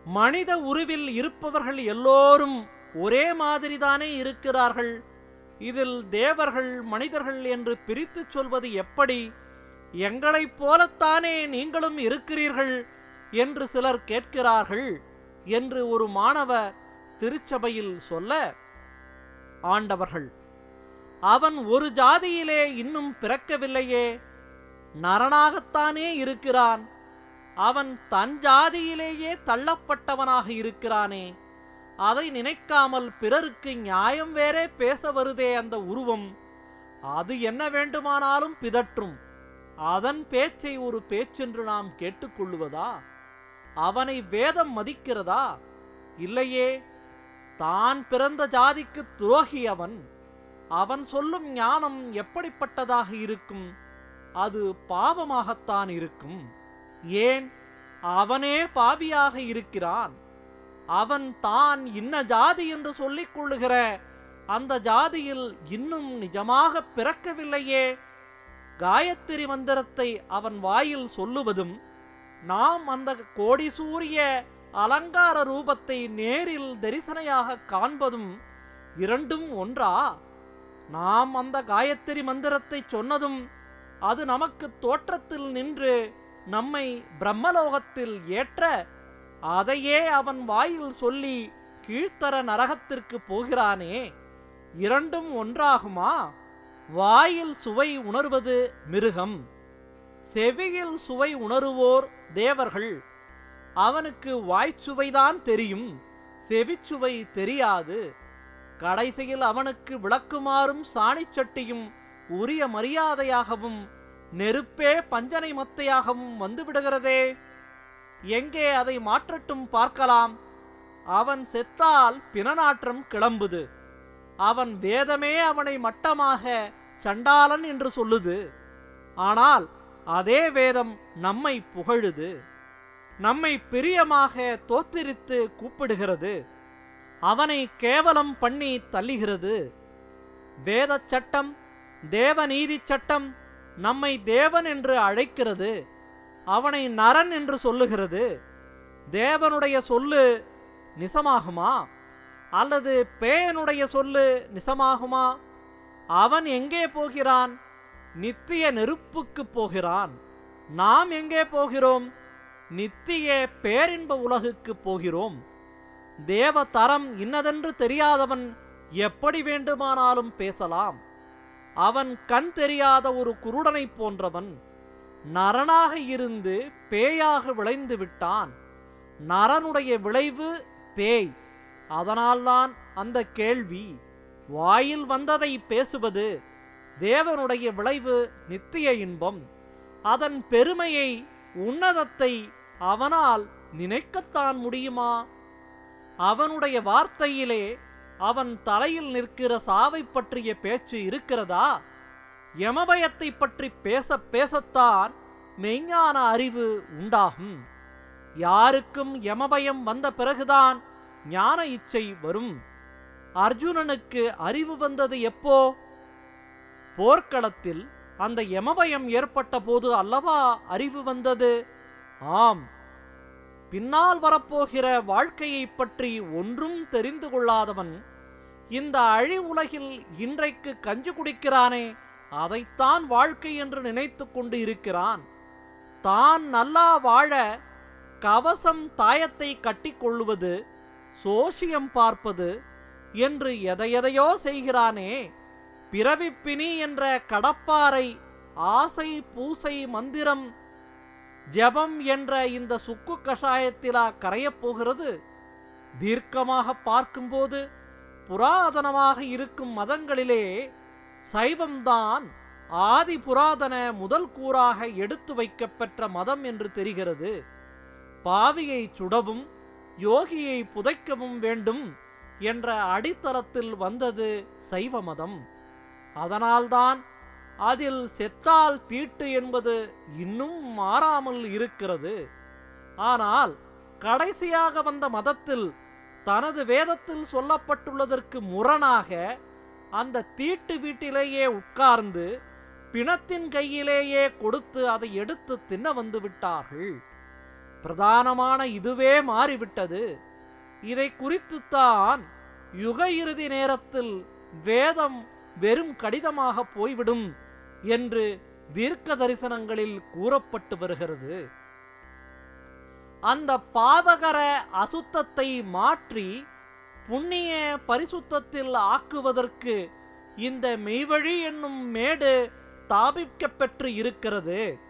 மனித உருவில் இருப்பவர்கள் எல்லோரும் ஒரே மாதிரிதானே இருக்கிறார்கள் இதில் தேவர்கள் மனிதர்கள் என்று பிரித்துச் சொல்வது எப்படி எங்களைப் போலத்தானே நீங்களும் இருக்கிறீர்கள் என்று சிலர் கேட்கிறார்கள் என்று ஒரு மாணவர் திருச்சபையில் சொல்ல ஆண்டவர்கள் அவன் ஒரு ஜாதியிலே இன்னும் பிறக்கவில்லையே நரனாகத்தானே இருக்கிறான் அவன் தன் ஜாதியிலேயே தள்ளப்பட்டவனாக இருக்கிறானே அதை நினைக்காமல் பிறருக்கு நியாயம் வேறே பேச வருதே அந்த உருவம் அது என்ன வேண்டுமானாலும் பிதற்றும் அதன் பேச்சை ஒரு பேச்சென்று நாம் கேட்டுக்கொள்ளுவதா அவனை வேதம் மதிக்கிறதா இல்லையே தான் பிறந்த ஜாதிக்கு துரோகி அவன் அவன் சொல்லும் ஞானம் எப்படிப்பட்டதாக இருக்கும் அது பாவமாகத்தான் இருக்கும் ஏன் அவனே பாவியாக இருக்கிறான் அவன் தான் இன்ன ஜாதி என்று சொல்லிக் கொள்ளுகிற அந்த ஜாதியில் இன்னும் நிஜமாக பிறக்கவில்லையே காயத்ரி மந்திரத்தை அவன் வாயில் சொல்லுவதும் நாம் அந்த கோடி சூரிய அலங்கார ரூபத்தை நேரில் தரிசனையாக காண்பதும் இரண்டும் ஒன்றா நாம் அந்த காயத்ரி மந்திரத்தை சொன்னதும் அது நமக்கு தோற்றத்தில் நின்று நம்மை பிரம்மலோகத்தில் ஏற்ற அதையே அவன் வாயில் சொல்லி கீழ்த்தர நரகத்திற்கு போகிறானே இரண்டும் ஒன்றாகுமா வாயில் சுவை உணர்வது மிருகம் செவியில் சுவை உணருவோர் தேவர்கள் அவனுக்கு வாய்ச்சுவைதான் தெரியும் செவிச்சுவை தெரியாது கடைசியில் அவனுக்கு விளக்குமாறும் சாணிச்சட்டியும் உரிய மரியாதையாகவும் நெருப்பே பஞ்சனை மத்தையாகவும் வந்துவிடுகிறதே எங்கே அதை மாற்றட்டும் பார்க்கலாம் அவன் செத்தால் பிணநாற்றம் கிளம்புது அவன் வேதமே அவனை மட்டமாக சண்டாளன் என்று சொல்லுது ஆனால் அதே வேதம் நம்மை புகழுது நம்மை பிரியமாக தோத்திரித்து கூப்பிடுகிறது அவனை கேவலம் பண்ணி தள்ளுகிறது வேதச் சட்டம் தேவநீதிச் சட்டம் நம்மை தேவன் என்று அழைக்கிறது அவனை நரன் என்று சொல்லுகிறது தேவனுடைய சொல்லு நிசமாகுமா அல்லது பேயனுடைய சொல்லு நிசமாகுமா அவன் எங்கே போகிறான் நித்திய நெருப்புக்கு போகிறான் நாம் எங்கே போகிறோம் நித்திய பேரின்ப உலகுக்கு போகிறோம் தேவ தரம் இன்னதென்று தெரியாதவன் எப்படி வேண்டுமானாலும் பேசலாம் அவன் கண் தெரியாத ஒரு குருடனைப் போன்றவன் நரனாக இருந்து பேயாக விளைந்து விட்டான் நரனுடைய விளைவு பேய் அதனால்தான் அந்த கேள்வி வாயில் வந்ததை பேசுவது தேவனுடைய விளைவு நித்திய இன்பம் அதன் பெருமையை உன்னதத்தை அவனால் நினைக்கத்தான் முடியுமா அவனுடைய வார்த்தையிலே அவன் தலையில் நிற்கிற சாவை பற்றிய பேச்சு இருக்கிறதா யமபயத்தை பற்றி பேச பேசத்தான் மெய்ஞான அறிவு உண்டாகும் யாருக்கும் யமபயம் வந்த பிறகுதான் ஞான இச்சை வரும் அர்ஜுனனுக்கு அறிவு வந்தது எப்போ போர்க்களத்தில் அந்த யமபயம் ஏற்பட்ட போது அல்லவா அறிவு வந்தது ஆம் பின்னால் வரப்போகிற வாழ்க்கையைப் பற்றி ஒன்றும் தெரிந்து கொள்ளாதவன் இந்த அழி உலகில் இன்றைக்கு கஞ்சி குடிக்கிறானே அதைத்தான் வாழ்க்கை என்று நினைத்துக் கொண்டு இருக்கிறான் தான் நல்லா வாழ கவசம் தாயத்தை கட்டிக்கொள்ளுவது சோசியம் பார்ப்பது என்று எதையெதையோ செய்கிறானே பிறவிப்பினி என்ற கடப்பாரை ஆசை பூசை மந்திரம் ஜெபம் என்ற இந்த சுக்கு கஷாயத்திலா கரையப் போகிறது தீர்க்கமாக பார்க்கும்போது புராதனமாக இருக்கும் மதங்களிலே சைவம்தான் ஆதி புராதன முதல் கூறாக எடுத்து வைக்கப்பெற்ற மதம் என்று தெரிகிறது பாவியை சுடவும் யோகியை புதைக்கவும் வேண்டும் என்ற அடித்தளத்தில் வந்தது சைவ மதம் அதனால்தான் அதில் செத்தால் தீட்டு என்பது இன்னும் மாறாமல் இருக்கிறது ஆனால் கடைசியாக வந்த மதத்தில் தனது வேதத்தில் சொல்லப்பட்டுள்ளதற்கு முரணாக அந்த தீட்டு வீட்டிலேயே உட்கார்ந்து பிணத்தின் கையிலேயே கொடுத்து அதை எடுத்து தின்ன வந்து விட்டார்கள் பிரதானமான இதுவே மாறிவிட்டது இதை குறித்துத்தான் யுக இறுதி நேரத்தில் வேதம் வெறும் கடிதமாக போய்விடும் என்று தீர்க்க தரிசனங்களில் கூறப்பட்டு வருகிறது அந்த பாவகர அசுத்தத்தை மாற்றி புண்ணிய பரிசுத்தத்தில் ஆக்குவதற்கு இந்த மெய்வழி என்னும் மேடு ஸ்தாபிக்கப்பெற்று இருக்கிறது